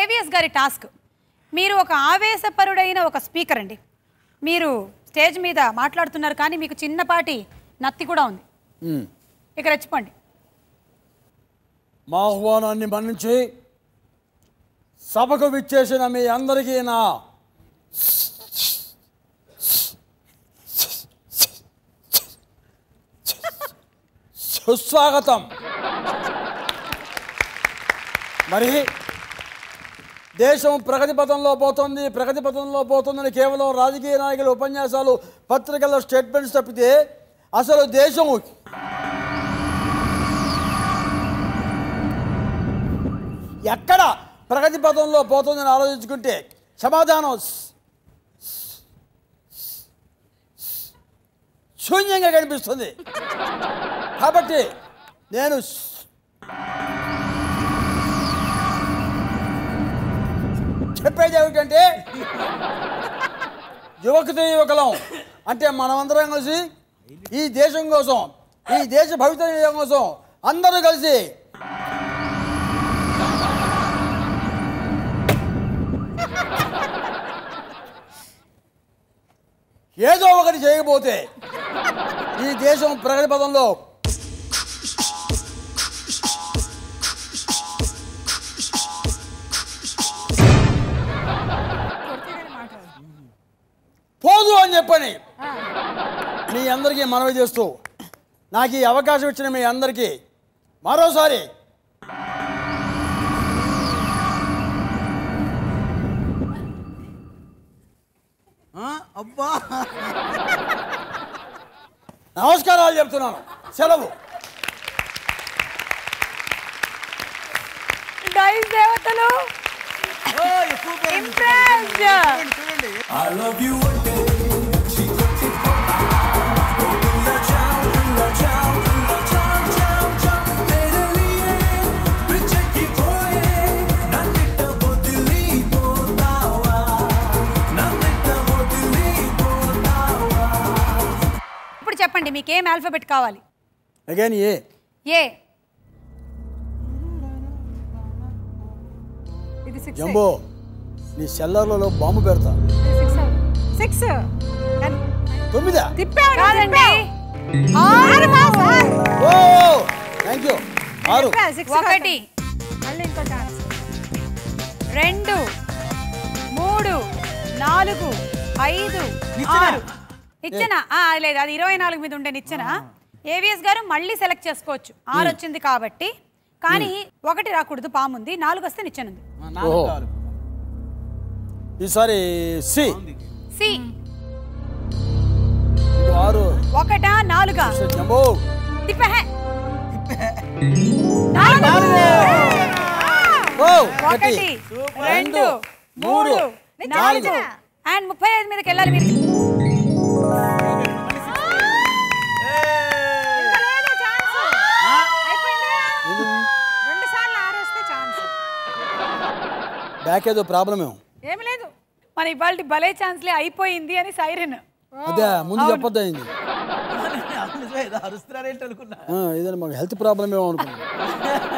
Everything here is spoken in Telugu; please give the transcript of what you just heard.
ఏవిఎస్ గారి టాస్క్ మీరు ఒక ఆవేశపరుడైన ఒక స్పీకర్ అండి మీరు స్టేజ్ మీద మాట్లాడుతున్నారు కానీ మీకు చిన్నపాటి నత్తి కూడా ఉంది ఉమ్. ఇక రెచ్చిపోండి మా ఆహ్వానాన్ని మన్నించి సభకు విచ్చేసిన మీ అందరికీ నా సుస్వాగతం మరి దేశం ప్రగతి పథంలో పోతుంది ప్రగతి పథంలో పోతుందని కేవలం రాజకీయ నాయకుల ఉపన్యాసాలు పత్రికల్లో స్టేట్మెంట్స్ తప్పితే అసలు దేశం ఎక్కడ ప్రగతి పథంలో పోతుందని ఆలోచించుకుంటే సమాధానం శూన్యంగా కనిపిస్తుంది కాబట్టి నేను చెప్పేది ఏమిటంటే యువకుతో యువకులం అంటే మనమందరం కలిసి ఈ దేశం కోసం ఈ దేశ భవితవ్యం కోసం అందరూ కలిసి ఏదో ఒకటి చేయకపోతే ఈ దేశం ప్రగతి పదంలో పోదు అని చెప్పని మీ అందరికీ మనవి చేస్తూ నాకు ఈ అవకాశం ఇచ్చిన మీ అందరికీ మరోసారి ఆ, అబ్బా నమస్కారాలు చెప్తున్నాను సెలవు డైస్ దేవతలు ఓ, ఎక్కువ పేరు. Impressed. చూడండి, చూడండి ఇప్పుడు చెప్పండి మీకు ఏం ఆల్ఫాబెట్ కావాలి అగైన్ ఏ ఏ ఇది సిక్స్ జంబో నీ సెల్లర్లలో బాంబు పెడతా సిక్స్ తొమ్మిదా తిప్పాడు కాదండి ఆరు ఓ థ్యాంక్ యూ ఆరు ఒకటి రెండు మూడు నాలుగు ఐదు ఆరు ఇచ్చనా ఆ, లేదు అది ఇరవై నాలుగు మీద ఉండే నిచ్చెన ఏవిఎస్ గారు మళ్ళీ సెలెక్ట్ చేసుకోవచ్చు ఆరు వచ్చింది కాబట్టి కానీ ఒకటి రాకూడదు పాముంది నాలుగు వస్తే నిచ్చెనుంది ఆ, నాలుగు ఓహో. కావాలి. ఈసారి సి సి ఇది ఆరు ఒకటా నాలుగా జంబో తిప్పహే నాలుగు ఓ ఒకటి రెండు మూడు నాలుగు అండ్ ముప్పై ఐదు మీదకి వెళ్ళాలి మీరు రెండు సార్లు ఆరు వస్తే ఛాన్స్ బ్యాక్ ఏదో ప్రాబ్లం ఏమో ఏమి లేదు మన ఇవాళ భలే ఛాన్స్లే అయిపోయింది అని సైరన్ అదే ముందు చెప్పొద్దు అయింది అవును, నిజమే, ఏదో అరుస్తున్నారేంటి అనుకున్నా ఇదే మాకు హెల్త్ ప్రాబ్లం ఏమో అనుకున్నాను